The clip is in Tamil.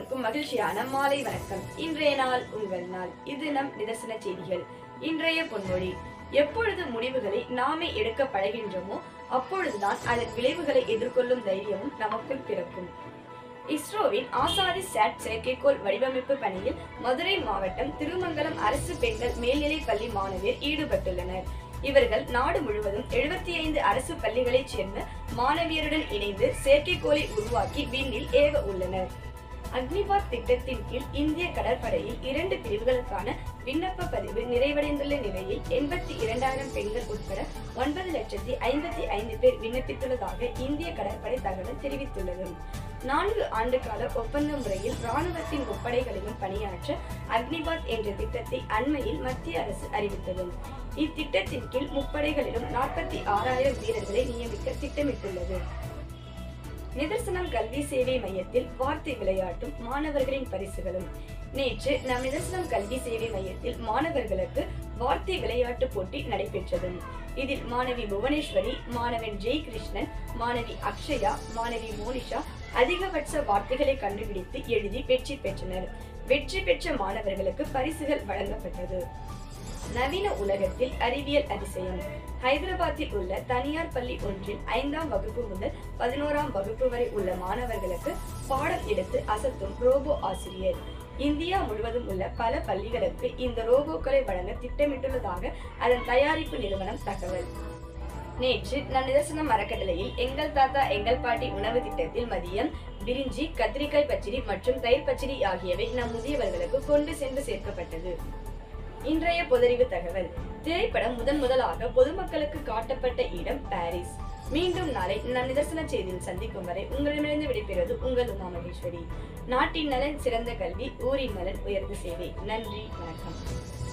எல்லோருக்கும் மகிழ்ச்சியான மாலை வணக்கம் இன்றைய நாள் உங்கள் நாள் இது நம் நிதர்சன செய்திகள் இன்றைய பொன்மொழி எப்பொழுது முடிவுகளை நாமே எடுக்க பழகின்றோமோ அப்பொழுதுதான் அதன் விளைவுகளை எதிர்கொள்ளும் தைரியமும் நமக்குள் பிறக்கும் இஸ்ரோவின் ஆசாதி சேட் செயற்கைக்கோள் வடிவமைப்பு பணியில் மதுரை மாவட்டம் திருமங்கலம் அரசு பெண்கள் மேல்நிலைப் பள்ளி மாணவியர் ஈடுபட்டுள்ளனர் இவர்கள் நாடு முழுவதும் எழுபத்தி ஐந்து அரசு பள்ளிகளைச் சேர்ந்த மாணவியருடன் இணைந்து செயற்கைக்கோளை உருவாக்கி விண்ணில் ஏவ உள்ளனர் அக்னிபாத் திட்டத்தின் கீழ் இந்திய கடற்படையில் இரண்டு பிரிவுகளுக்கான விண்ணப்ப பதிவு நிறைவடைந்துள்ள நிலையில் எண்பத்தி இரண்டாயிரம் பெண்கள் உட்பட ஒன்பது லட்சத்தி ஐம்பத்தி ஐந்து பேர் விண்ணப்பித்துள்ளதாக இந்திய கடற்படை தகவல் தெரிவித்துள்ளது நான்கு ஆண்டு கால ஒப்பந்த முறையில் ராணுவத்தின் முப்படைகளிலும் பணியாற்ற அக்னிபாத் என்ற திட்டத்தை அண்மையில் மத்திய அரசு அறிவித்தது இத்திட்டத்தின் கீழ் முப்படைகளிலும் நாற்பத்தி ஆறாயிரம் வீரர்களை நியமிக்க திட்டமிட்டுள்ளது நிதர்சனம் கல்வி சேவை மையத்தில் வார்த்தை விளையாட்டும் மாணவர்களின் பரிசுகளும் நேற்று நம் நிதர்சனம் கல்வி சேவை மையத்தில் மாணவர்களுக்கு வார்த்தை விளையாட்டு போட்டி நடைபெற்றது இதில் மாணவி புவனேஸ்வரி மாணவன் ஜெய் கிருஷ்ணன் மாணவி அக்ஷயா மாணவி மோனிஷா அதிகபட்ச வார்த்தைகளை கண்டுபிடித்து எழுதி வெற்றி பெற்றனர் வெற்றி பெற்ற மாணவர்களுக்கு பரிசுகள் வழங்கப்பட்டது நவீன உலகத்தில் அறிவியல் அதிசயம் ஹைதராபாத்தில் உள்ள தனியார் பள்ளி ஒன்றில் ஐந்தாம் வகுப்பு முதல் பதினோராம் வகுப்பு வரை உள்ள மாணவர்களுக்கு பாடம் எடுத்து அசத்தும் ரோபோ ஆசிரியர் இந்தியா முழுவதும் உள்ள பல பள்ளிகளுக்கு இந்த ரோபோக்களை வழங்க திட்டமிட்டுள்ளதாக அதன் தயாரிப்பு நிறுவனம் தகவல் நேற்று நம் நிதர்சனம் அறக்கட்டளையில் எங்கள் தாத்தா எங்கள் பாட்டி உணவு திட்டத்தில் மதியம் பிரிஞ்சி கத்திரிக்காய் பச்சடி மற்றும் தயிர் பச்சடி ஆகியவை நம் முதியவர்களுக்கு கொண்டு சென்று சேர்க்கப்பட்டது இன்றைய பொதறிவு தகவல் திரைப்படம் முதன் முதலாக பொதுமக்களுக்கு காட்டப்பட்ட இடம் பாரிஸ் மீண்டும் நாளை நம் நிதர்சன செய்தியில் சந்திக்கும் வரை உங்களிடமிருந்து விடைபெறுவது உங்கள் உமா மகேஸ்வரி நாட்டின் நலன் சிறந்த கல்வி ஊரின் நலன் உயர்ந்த சேவை நன்றி வணக்கம்